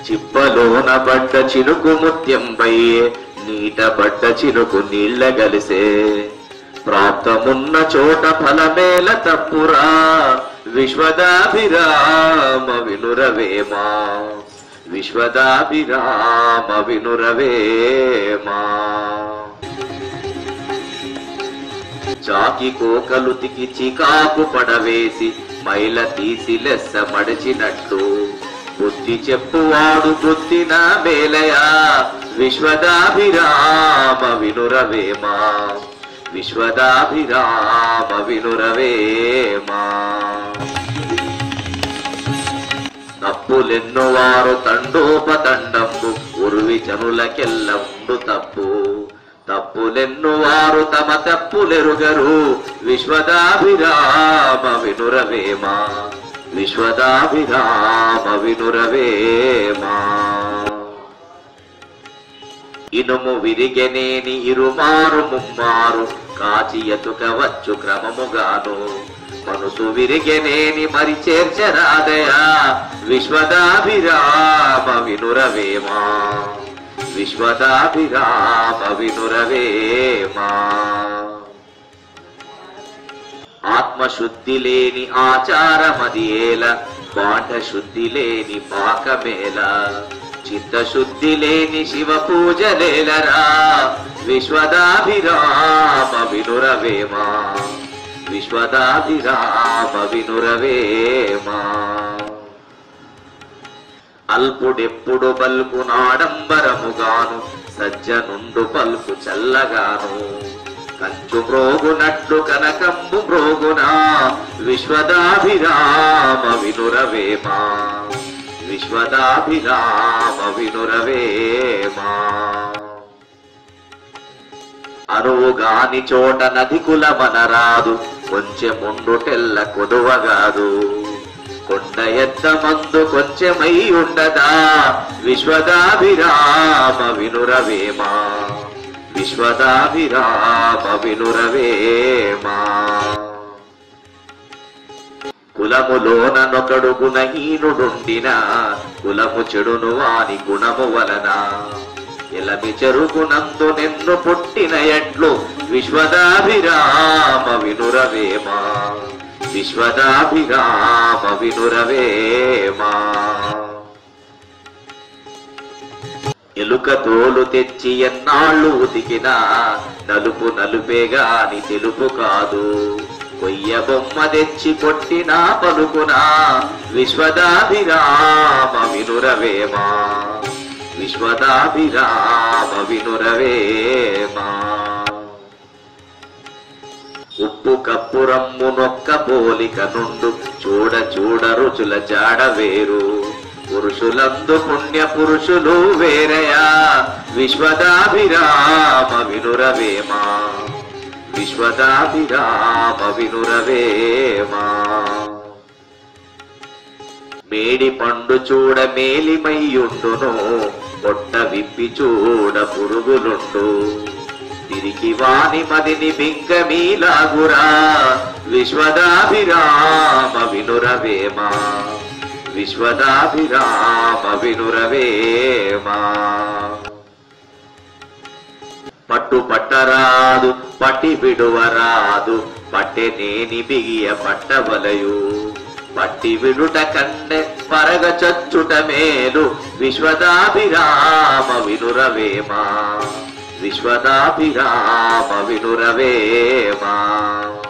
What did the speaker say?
చిప్పలోన పడ్డ చినుకు ముత్యంపై నీట పడ్డ చినుకు నీళ్ళ గలిసే ప్రాప్తమున్న చోట ఫలమేల తప్పురా విశ్వదాభిరామ వినురవేమా విశ్వదాభిరామ వినురవేమా చాకి కోకలుతికి చికాకు పడవేసి మైల తీసి లెస్స మడిచినట్లు బుద్ధి చెప్పువాడు బుద్ధిన మేలయా విశ్వదాభిరామ వినురవేమా విశ్వదాభిరామ వినురవేమా తప్పులెన్నో వారు తండోపతండంబు ఉర్వి జనులకెల్లండు తప్పు తప్పులెన్ను వారు తమ తప్పులెరుగరు విశ్వదాభిరామ వినురవేమా విశ్వదాభిరామ వినురవేమా ఇనుము విరిగెనేని ఇరుమారు ముమ్మారు కాచి ఎతుకవచ్చు క్రమముగాను మనసు విరిగెనేని మరి చేర్చరాదయా విశ్వదాభిరామ వినురవేమా విశ్వదాభిరామ వినురవేమా ఆత్మశుద్ధి లేని ఆచారమది ఏల బాండ శుద్ధి లేని పాకమేల చిత్తశుద్ధి లేని శివ పూజలేలరా విశ్వదాభిరామ వినురవేమా విశ్వదాభిరామ వినురవేమా అల్పుడెప్పుడు పల్పు నాడంబరముగాను సజ్జనుండు పల్పు చల్లగాను కంచు మ్రోగునట్లు కనకంబు మ్రోగునా విశ్వదాభిరామ వినురవేమా విశ్వదాభిరామ వినురవేమా అనువుగాని చోట నది కులమనరాదు కొంచెముండుటెల్ల కొదువగాదు కొండ ఎద్ద మందు కొంచెమై ఉండదా విశ్వదాభిరామ వినురవేమా విశ్వదాభిరామ వినురవేమా కులములోన నొకడు గుణహీనుడుండిన కులము చెడును వాని గుణము వలన ఎలమి చెరుకునందు నిన్ను పుట్టిన ఎట్లు విశ్వదాభిరామ వినురవేమా విశ్వదాభిరామ వినురవేమా ఎలుక తోలు తెచ్చి ఎన్నాళ్ళు ఉతికినా నలుపు నలుపే గాని తెలుపు కాదు కొయ్య బొమ్మ తెచ్చి కొట్టినా పలుకునా విశ్వదాభిరామ వినురవేమా విశ్వదాభిరామ వినురవేమా ఉప్పు కప్పు రమ్ము నొక్క పోలిక నుండు చూడ చూడ రుచుల జాడ వేరు పురుషులందు పుణ్య పురుషులు వేరయా విశ్వదాభిరామ వినురవేమా విశ్వదాభిరామ వినురవేమా మేడి పండు చూడ మేలిమయ్యుండును పొట్ట విప్పి చూడ పురుగులుండు తిరిగి వాని మదిని బింగమీలాగురా విశ్వదాభిరామ వినురవేమా విశ్వదాభిరామ వినురవేమా పట్టు పట్టరాదు పట్టి విడువరాదు పట్టె నేని బిగియ పట్టవలయు పట్టి విడుట కండె పరగ చచ్చుట మేలు విశ్వదాభిరామ వినురవేమా విశ్వదాభిరామ వినురవేమా